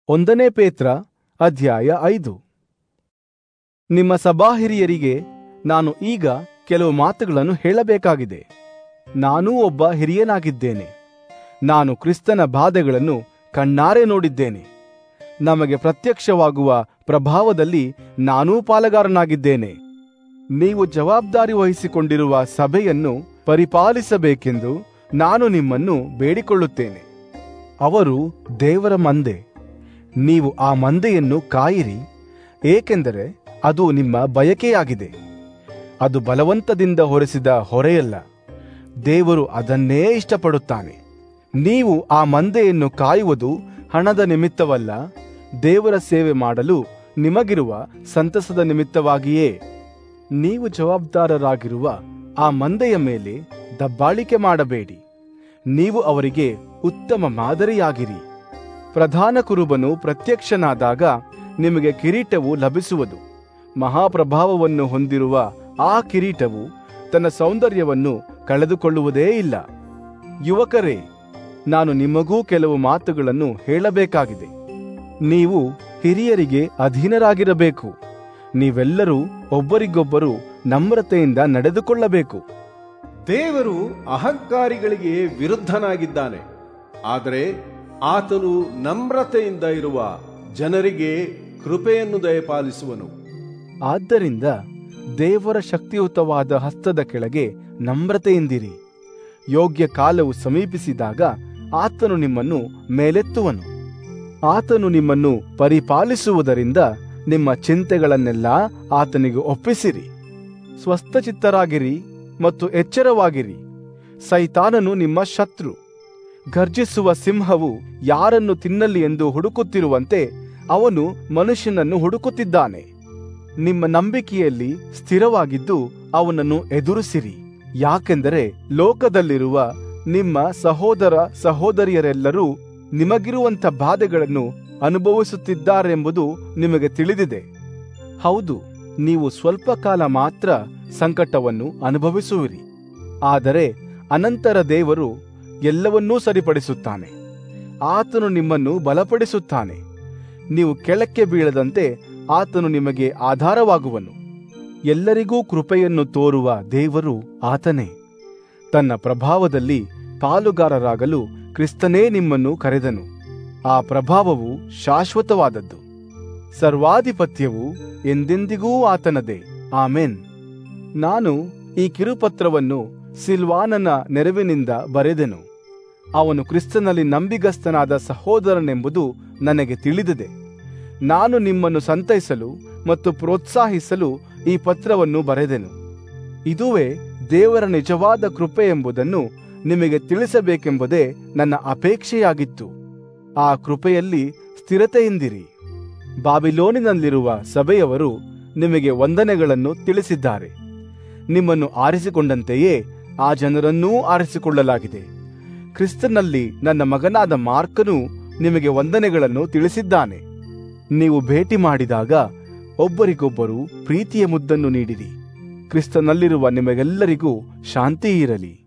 ಒಂದನೇ ಪೇತ್ರ ಅಧ್ಯಾಯ ಐದು ನಿಮ್ಮ ಸಭಾಹಿರಿಯರಿಗೆ ನಾನು ಈಗ ಕೆಲವು ಮಾತುಗಳನ್ನು ಹೇಳಬೇಕಾಗಿದೆ ನಾನೂ ಒಬ್ಬ ಹಿರಿಯನಾಗಿದ್ದೇನೆ ನಾನು ಕ್ರಿಸ್ತನ ಬಾಧೆಗಳನ್ನು ಕಣ್ಣಾರೆ ನೋಡಿದ್ದೇನೆ ನಮಗೆ ಪ್ರತ್ಯಕ್ಷವಾಗುವ ಪ್ರಭಾವದಲ್ಲಿ ನಾನೂ ಪಾಲುಗಾರನಾಗಿದ್ದೇನೆ ನೀವು ಜವಾಬ್ದಾರಿ ವಹಿಸಿಕೊಂಡಿರುವ ಸಭೆಯನ್ನು ಪರಿಪಾಲಿಸಬೇಕೆಂದು ನಾನು ನಿಮ್ಮನ್ನು ಬೇಡಿಕೊಳ್ಳುತ್ತೇನೆ ಅವರು ದೇವರ ಮಂದೆ ನೀವು ಆ ಮಂದೆಯನ್ನು ಕಾಯಿರಿ ಏಕೆಂದರೆ ಅದು ನಿಮ್ಮ ಬಯಕೆಯಾಗಿದೆ ಅದು ಬಲವಂತದಿಂದ ಹೊರಿಸಿದ ಹೊರೆಯಲ್ಲ ದೇವರು ಅದನ್ನೇ ಇಷ್ಟಪಡುತ್ತಾನೆ ನೀವು ಆ ಮಂದೆಯನ್ನು ಕಾಯುವುದು ಹಣದ ನಿಮಿತ್ತವಲ್ಲ ದೇವರ ಸೇವೆ ಮಾಡಲು ನಿಮಗಿರುವ ಸಂತಸದ ನಿಮಿತ್ತವಾಗಿಯೇ ನೀವು ಜವಾಬ್ದಾರರಾಗಿರುವ ಆ ಮಂದೆಯ ಮೇಲೆ ದಬ್ಬಾಳಿಕೆ ಮಾಡಬೇಡಿ ನೀವು ಅವರಿಗೆ ಉತ್ತಮ ಮಾದರಿಯಾಗಿರಿ ಪ್ರಧಾನ ಕುರುಬನು ಪ್ರತ್ಯಕ್ಷನಾದಾಗ ನಿಮಗೆ ಕಿರೀಟವು ಲಭಿಸುವುದು ಮಹಾಪ್ರಭಾವವನ್ನು ಹೊಂದಿರುವ ಆ ಕಿರೀಟವು ತನ್ನ ಸೌಂದರ್ಯವನ್ನು ಕಳೆದುಕೊಳ್ಳುವುದೇ ಇಲ್ಲ ಯುವಕರೇ ನಾನು ನಿಮಗೂ ಕೆಲವು ಮಾತುಗಳನ್ನು ಹೇಳಬೇಕಾಗಿದೆ ನೀವು ಹಿರಿಯರಿಗೆ ಅಧೀನರಾಗಿರಬೇಕು ನೀವೆಲ್ಲರೂ ಒಬ್ಬರಿಗೊಬ್ಬರು ನಮ್ರತೆಯಿಂದ ನಡೆದುಕೊಳ್ಳಬೇಕು ದೇವರು ಅಹಂಕಾರಿಗಳಿಗೆ ವಿರುದ್ಧನಾಗಿದ್ದಾನೆ ಆದರೆ ಆತನು ನಮ್ರತೆಯಿಂದ ಇರುವ ಜನರಿಗೆ ಕೃಪೆಯನ್ನು ದಯಪಾಲಿಸುವನು ಆದ್ದರಿಂದ ದೇವರ ಶಕ್ತಿಯುತವಾದ ಹಸ್ತದ ಕೆಳಗೆ ನಮ್ರತೆಯಿಂದಿರಿ ಯೋಗ್ಯ ಕಾಲವು ಸಮೀಪಿಸಿದಾಗ ಆತನು ನಿಮ್ಮನ್ನು ಮೇಲೆತ್ತುವನು ಆತನು ನಿಮ್ಮನ್ನು ಪರಿಪಾಲಿಸುವುದರಿಂದ ನಿಮ್ಮ ಚಿಂತೆಗಳನ್ನೆಲ್ಲ ಆತನಿಗೆ ಒಪ್ಪಿಸಿರಿ ಸ್ವಸ್ಥಚಿತ್ತರಾಗಿರಿ ಮತ್ತು ಎಚ್ಚರವಾಗಿರಿ ಸೈತಾನನು ನಿಮ್ಮ ಶತ್ರು ಗರ್ಜಿಸುವ ಸಿಂಹವು ಯಾರನ್ನು ತಿನ್ನಲಿ ಎಂದು ಹುಡುಕುತ್ತಿರುವಂತೆ ಅವನು ಮನುಷ್ಯನನ್ನು ಹುಡುಕುತ್ತಿದ್ದಾನೆ ನಿಮ್ಮ ನಂಬಿಕೆಯಲ್ಲಿ ಸ್ಥಿರವಾಗಿದ್ದು ಅವನನ್ನು ಎದುರಿಸಿರಿ ಯಾಕೆಂದರೆ ಲೋಕದಲ್ಲಿರುವ ನಿಮ್ಮ ಸಹೋದರ ಸಹೋದರಿಯರೆಲ್ಲರೂ ನಿಮಗಿರುವಂಥ ಬಾಧೆಗಳನ್ನು ಅನುಭವಿಸುತ್ತಿದ್ದಾರೆಂಬುದು ನಿಮಗೆ ತಿಳಿದಿದೆ ಹೌದು ನೀವು ಸ್ವಲ್ಪ ಕಾಲ ಮಾತ್ರ ಸಂಕಟವನ್ನು ಅನುಭವಿಸುವಿರಿ ಆದರೆ ಅನಂತರ ದೇವರು ಎಲ್ಲವನ್ನೂ ಸರಿಪಡಿಸುತ್ತಾನೆ ಆತನು ನಿಮ್ಮನ್ನು ಬಲಪಡಿಸುತ್ತಾನೆ ನೀವು ಕೆಳಕ್ಕೆ ಬೀಳದಂತೆ ಆತನು ನಿಮಗೆ ಆಧಾರವಾಗುವನು ಎಲ್ಲರಿಗೂ ಕೃಪೆಯನ್ನು ತೋರುವ ದೇವರು ಆತನೇ ತನ್ನ ಪ್ರಭಾವದಲ್ಲಿ ಪಾಲುಗಾರರಾಗಲು ಕ್ರಿಸ್ತನೇ ನಿಮ್ಮನ್ನು ಕರೆದನು ಆ ಪ್ರಭಾವವು ಶಾಶ್ವತವಾದದ್ದು ಸರ್ವಾಧಿಪತ್ಯವು ಎಂದೆಂದಿಗೂ ಆತನದೇ ಆಮೆನ್ ನಾನು ಈ ಕಿರುಪತ್ರವನ್ನು ಸಿಲ್ವಾನನ ನೆರವಿನಿಂದ ಬರೆದೆನು ಅವನು ಕ್ರಿಸ್ತನಲ್ಲಿ ನಂಬಿಗಸ್ತನಾದ ಸಹೋದರನೆಂಬುದು ನನಗೆ ತಿಳಿದಿದೆ ನಾನು ನಿಮ್ಮನ್ನು ಸಂತೈಸಲು ಮತ್ತು ಪ್ರೋತ್ಸಾಹಿಸಲು ಈ ಪತ್ರವನ್ನು ಬರೆದೆನು ಇದುವೇ ದೇವರ ನಿಜವಾದ ಕೃಪೆ ಎಂಬುದನ್ನು ನಿಮಗೆ ತಿಳಿಸಬೇಕೆಂಬುದೇ ನನ್ನ ಅಪೇಕ್ಷೆಯಾಗಿತ್ತು ಆ ಕೃಪೆಯಲ್ಲಿ ಸ್ಥಿರತೆಯಿಂದಿರಿ ಬಾಬಿಲೋನಿನಲ್ಲಿರುವ ಸಭೆಯವರು ನಿಮಗೆ ವಂದನೆಗಳನ್ನು ತಿಳಿಸಿದ್ದಾರೆ ನಿಮ್ಮನ್ನು ಆರಿಸಿಕೊಂಡಂತೆಯೇ ಆ ಜನರನ್ನೂ ಆರಿಸಿಕೊಳ್ಳಲಾಗಿದೆ ಕ್ರಿಸ್ತನಲ್ಲಿ ನನ್ನ ಮಗನಾದ ಮಾರ್ಕನು ನಿಮಗೆ ವಂದನೆಗಳನ್ನು ತಿಳಿಸಿದ್ದಾನೆ ನೀವು ಭೇಟಿ ಮಾಡಿದಾಗ ಒಬ್ಬರಿಗೊಬ್ಬರು ಪ್ರೀತಿಯ ಮುದ್ದನ್ನು ನೀಡಿರಿ ಕ್ರಿಸ್ತನಲ್ಲಿರುವ ನಿಮಗೆಲ್ಲರಿಗೂ ಶಾಂತಿ ಇರಲಿ